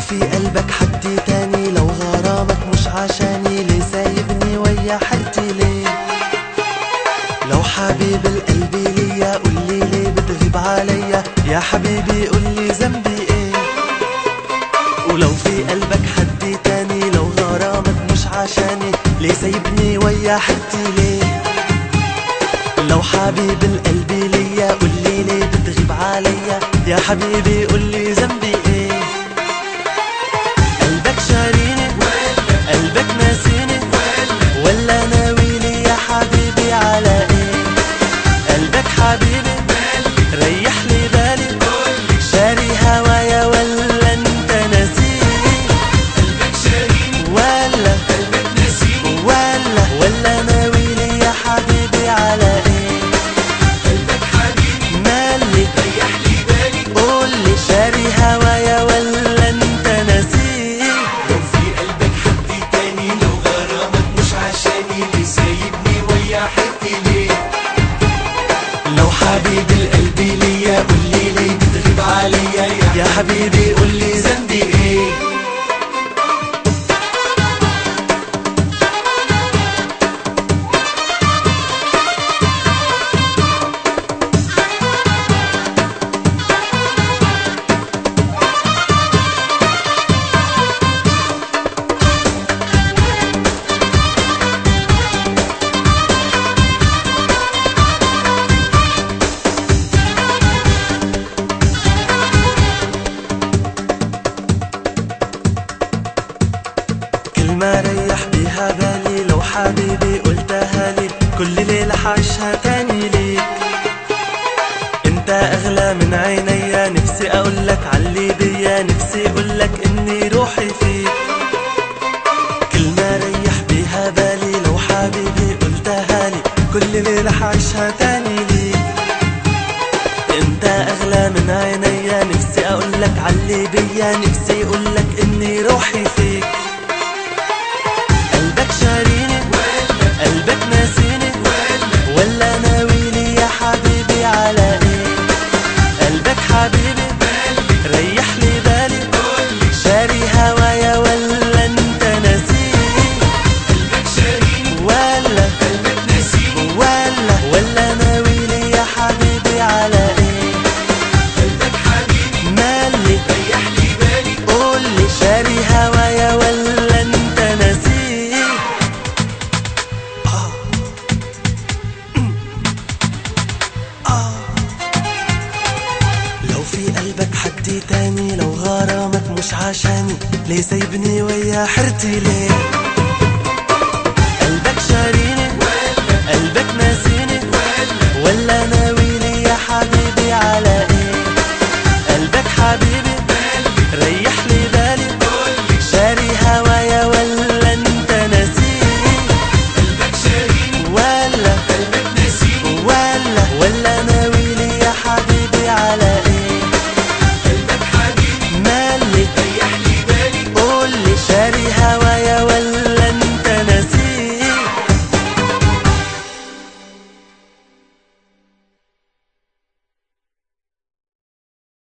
في قلبك حد تاني لو غرامك مش عشاني ليه سايبني ويا حالتي ليه لو حبيب القلب ليا قولي ليه بتغيب عليا يا حبيبي قولي ذنبي ايه ولو في قلبك حد تاني لو غرامك مش عشاني ليه سايبني ويا حالتي ليه لو حبيب القلب ليا قولي ليه بتغيب عليا يا حبيبي قولي ذنبي ايه قلبك شاريني قلبك ناسيني ولا ناوي لي يا حبيبي على ايه قلبك حبيبي ريح لي بالي شاري هوايا ولا انت ناسيني قلبك شاريني ولا قلبك ناسيني ولا ولا ناوي لي يا حبيبي على ايه قلبك حبيبي مالي ريح لي بالي قولي شاري هوايا ولا انت ناسيه لو في قلبك حد تاني لو غرامك مش عشاني ليه سايبني ويا حياتي ليه لو حبيب القلب ليا قولي ليه بتغيب عليا يا حبيبي قولي ذنبي ايه كلمة ريح بيها بالي لو حبيبي قلتها لي كل ليلة حعيشها تاني ليك انت اغلى من عينيا نفسي اقولك علي بيا نفسي اقولك اني روحي فيك كلمة ريح بيها بالي لو حبيبي قلتها لي كل ليلة حعيشها تاني ليك انت اغلى من عينيا نفسي اقولك علي بيا نفسي اقولك اني روحي فيك قلبك شاريني قلبك ناسيني ولا ناوي لي يا حبيبي على ايه قلبك حبيبي ريح لي بالي شاري هوايا ولا انت ناسيه قلبك شاريني ولا قلبك ناسيني ولا ولا ناوي لي يا حبيبي على ايه قلبك حبيبي مالي ريح لي بالي قولي شاري هوايا ولا انت ناسيه آه. آه. لو في قلبك حد تاني لو غرامك مش عشاني ليه سايبني ويا حرتي ليه